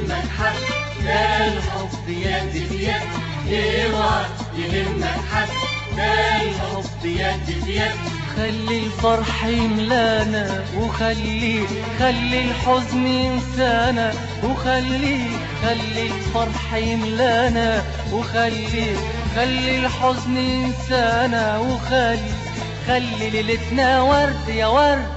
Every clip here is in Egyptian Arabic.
يهمك حد ده الحب يد في يد اوعى يهمك حد ده الحب يد في يد خلي الفرح يملانا وخلي خلي الحزن ينسانا وخلي خلي الفرح يملانا وخلي خلي الحزن ينسانا وخلي خلي ليلتنا ورد يا ورد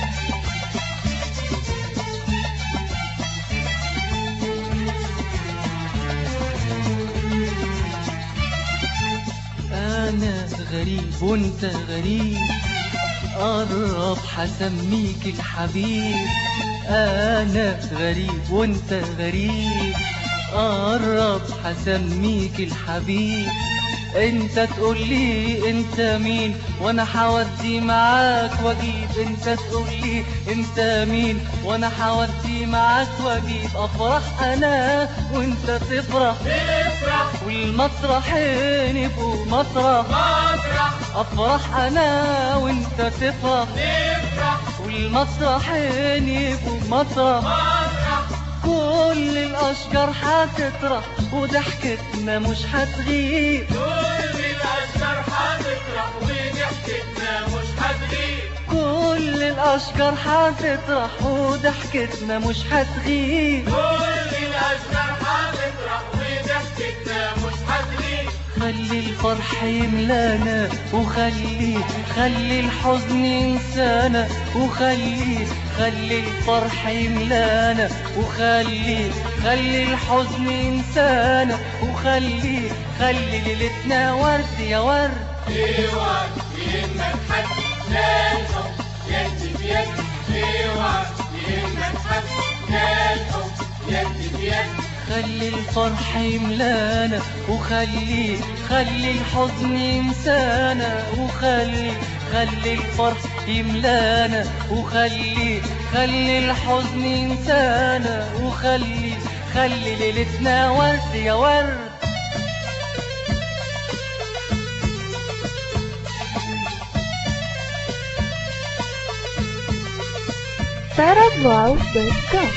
أنا غريب وأنت غريب قرب حسميك الحبيب أنا غريب وأنت غريب قرب حسميك الحبيب انت تقول لي انت مين وانا حودي معاك واجيب انت تقول لي انت مين وانا حودي معاك واجيب افرح انا وانت تفرح افرح والمسرحين يبقوا مسرح افرح افرح انا وانت تفرح افرح والمسرحين يبقوا مسرح افرح كل الاشجار هتطرح وضحكتنا مش هتغيب كل الاشجار هتفرح وضحكتنا مش هتغيب كل الاشجار هتطرح وضحكتنا مش هتغيب كل الاشجار هتفرح وضحكتنا مش هتغيب خلي الفرح يملانا وخلي خلي الحزن ينسانا وخلي خلي الفرح يملانا وخلي خلي الحزن ينسانا وخلي خلي ليلتنا ورد يا ورد اوعى يهمك حد لا الحب يد في يد اوعى يهمك حد لا الحب يد في يد خلي الفرح يملانا وخلي خلي الحزن ينسانا وخلي خلي الفرح يملانا وخلي خلي الحزن ينسانا وخلي خلي ليلتنا ورد يا ورد sarahblouse.com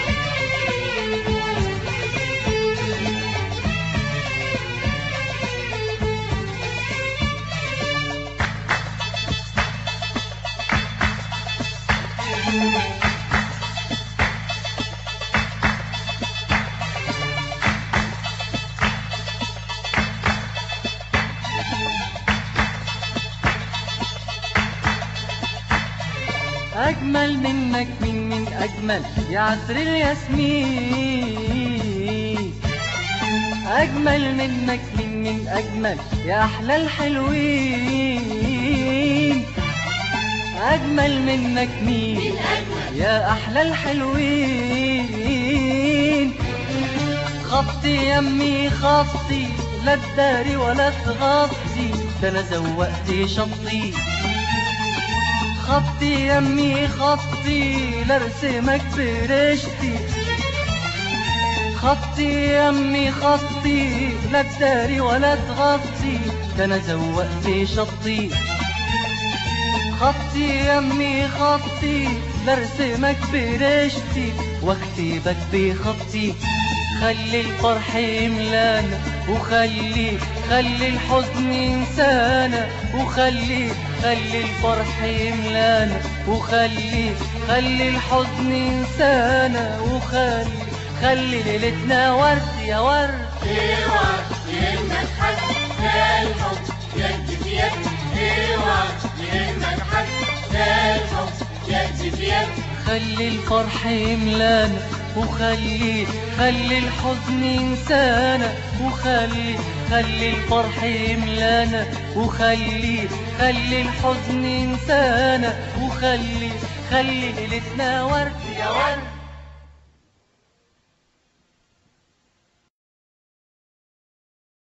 أجمل منك من من أجمل يا عطر الياسمين أجمل منك من من أجمل يا أحلى الحلوين أجمل منك مين يا أحلى الحلوين خطي يمي خطي لا تداري ولا تغطي ده أنا زوقت شطي خطي يمي خطي لرسمك برشتي خطي يمي خطي لا تداري ولا تغطي ده انا زوقت شطي خطي يمي خطي لرسمك برشتي واكتبك بخطي خلي الفرح يملانا وخلي خلي الحزن ينسانا وخلي خلي الفرح يملانا وخلي خلي الحزن ينسانا وخلي خلي ليلتنا ورد يا ورد اوعى يهمك حد لا الحب يد في يد اوعى يهمك حد لا الحب يد في يد خلي الفرح يملانا وخلي خلي الحزن ينسانا وخلي خلي الفرح يملانا وخلي خلي الحزن ينسانا وخلي خلي ليلتنا ورد يا ورد